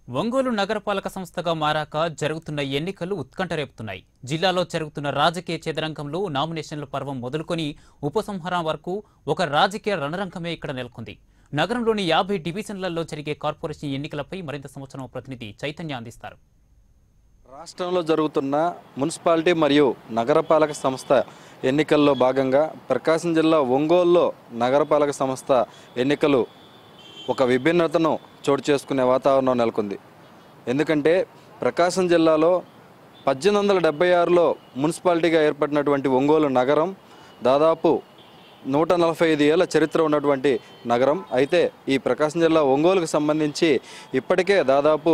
ఒంగోలు నగరపాలక సంస్థగా మారాక జరుగుతున్న ఎన్నికలు ఉత్కంఠ రేపుతున్నాయి జిల్లాలో జరుగుతున్న రాజకీయ చదరంగంలో నామినేషన్ల పర్వం మొదలుకొని ఉపసంహారం వరకు ఒక రాజకీయ రణరంగమే ఇక్కడ నెలకొంది నగరంలోని యాభై డివిజన్లలో జరిగే కార్పొరేషన్ ఎన్నికలపై మరింత సంవత్సరం ప్రతినిధి చైతన్య అందిస్తారు రాష్ట్రంలో జరుగుతున్న మున్సిపాలిటీ మరియు నగరపాలక సంస్థ ఎన్నికల్లో భాగంగా ప్రకాశం జిల్లా ఒంగోలులో నగరపాలక సంస్థ ఎన్నికలు ఒక విభిన్నతను చోటు చేసుకునే వాతావరణం నెలకొంది ఎందుకంటే ప్రకాశం జిల్లాలో పద్దెనిమిది వందల డెబ్బై ఆరులో మున్సిపాలిటీగా ఏర్పడినటువంటి ఒంగోలు నగరం దాదాపు నూట నలభై ఐదు ఏళ్ల చరిత్ర ఉన్నటువంటి నగరం అయితే ఈ ప్రకాశం జిల్లా ఒంగోలుకు సంబంధించి ఇప్పటికే దాదాపు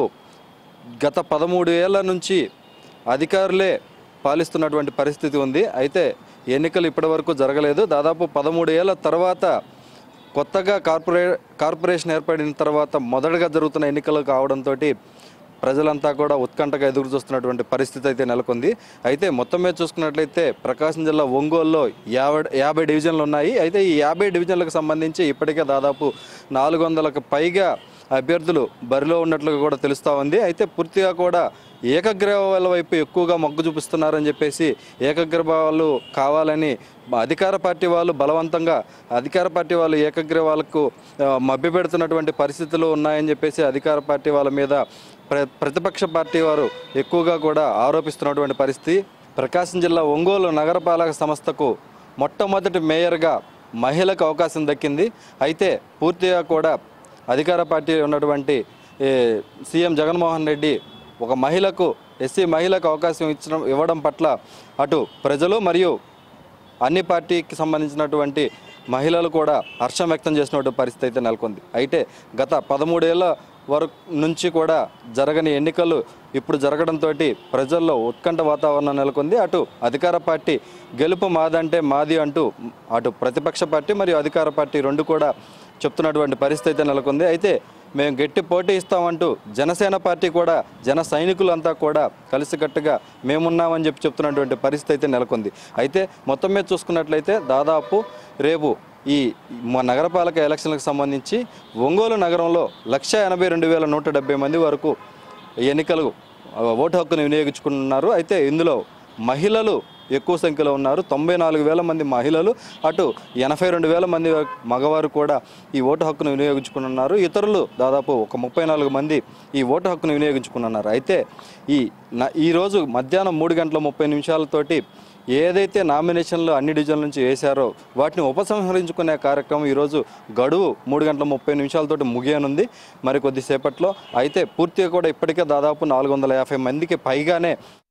గత పదమూడు ఏళ్ల నుంచి అధికారులే పాలిస్తున్నటువంటి పరిస్థితి ఉంది అయితే ఎన్నికలు ఇప్పటివరకు జరగలేదు దాదాపు పదమూడు ఏళ్ల తర్వాత కొత్తగా కార్పొరే కార్పొరేషన్ ఏర్పడిన తర్వాత మొదటగా జరుగుతున్న ఎన్నికలు కావడంతో ప్రజలంతా కూడా ఉత్కంఠగా ఎదురు చూస్తున్నటువంటి పరిస్థితి అయితే నెలకొంది అయితే మొత్తం మీద చూసుకున్నట్లయితే ప్రకాశం జిల్లా ఒంగోలులో యాభై యాభై డివిజన్లు ఉన్నాయి అయితే ఈ యాభై డివిజన్లకు సంబంధించి ఇప్పటికే దాదాపు నాలుగు వందలకు పైగా అభ్యర్థులు బరిలో ఉన్నట్లుగా కూడా తెలుస్తూ ఉంది అయితే పూర్తిగా కూడా ఏకగ్రీవాల వైపు ఎక్కువగా మొగ్గు చూపిస్తున్నారని చెప్పేసి ఏకగ్రీవాలు కావాలని అధికార పార్టీ వాళ్ళు బలవంతంగా అధికార పార్టీ వాళ్ళు ఏకగ్రీవాలకు ఆ, మభ్యపెడుతున్నటువంటి పరిస్థితులు ఉన్నాయని చెప్పేసి అధికార పార్టీ వాళ్ళ మీద ప్ర ప్రతిపక్ష పార్టీ వారు ఎక్కువగా కూడా ఆరోపిస్తున్నటువంటి పరిస్థితి ప్రకాశం జిల్లా ఒంగోలు నగరపాలక సంస్థకు మొట్టమొదటి మేయర్గా మహిళకు అవకాశం దక్కింది అయితే పూర్తిగా కూడా అధికార పార్టీ ఉన్నటువంటి ఏ, సీఎం జగన్మోహన్ రెడ్డి ఒక మహిళకు ఎస్సీ మహిళకు అవకాశం ఇచ్చడం ఇవ్వడం పట్ల అటు ప్రజలు మరియు అన్ని పార్టీకి సంబంధించినటువంటి మహిళలు కూడా హర్షం వ్యక్తం చేసినటువంటి పరిస్థితి అయితే నెలకొంది అయితే గత పదమూడేళ్ల వరకు నుంచి కూడా జరగని ఎన్నికలు ఇప్పుడు జరగడంతో ప్రజల్లో ఉత్కంఠ వాతావరణం నెలకొంది అటు అధికార పార్టీ గెలుపు మాదంటే మాది అంటూ అటు ప్రతిపక్ష పార్టీ మరియు అధికార పార్టీ రెండు కూడా చెప్తున్నటువంటి పరిస్థితి అయితే నెలకొంది అయితే మేము గట్టి పోటీ ఇస్తామంటూ జనసేన పార్టీ కూడా జన సైనికులంతా కూడా కలిసికట్టుగా మేమున్నామని చెప్పి చెప్తున్నటువంటి పరిస్థితి అయితే నెలకొంది అయితే మొత్తం మీద చూసుకున్నట్లయితే దాదాపు రేపు ఈ మా నగరపాలక ఎలక్షన్లకు సంబంధించి ఒంగోలు నగరంలో లక్ష ఎనభై రెండు వేల నూట డెబ్బై మంది వరకు ఎన్నికలు ఆ, ఓటు హక్కును వినియోగించుకున్నారు అయితే ఇందులో మహిళలు ఎక్కువ సంఖ్యలో ఉన్నారు తొంభై నాలుగు వేల మంది మహిళలు అటు ఎనభై రెండు వేల మంది మగవారు కూడా ఈ ఓటు హక్కును వినియోగించుకున్నారు ఇతరులు దాదాపు ఒక ముప్పై నాలుగు మంది ఈ ఓటు హక్కును వినియోగించుకున్నారు అయితే ఈ న- ఈరోజు మధ్యాహ్నం మూడు గంటల ముప్పై నిమిషాలతోటి ఏదైతే నామినేషన్లు అన్ని డివిజన్ల నుంచి వేశారో వాటిని ఉపసంహరించుకునే కార్యక్రమం ఈరోజు గడువు మూడు గంటల ముప్పై నిమిషాలతోటి ముగియనుంది మరి కొద్దిసేపట్లో అయితే పూర్తిగా కూడా ఇప్పటికే దాదాపు నాలుగు వందల యాభై మందికి పైగానే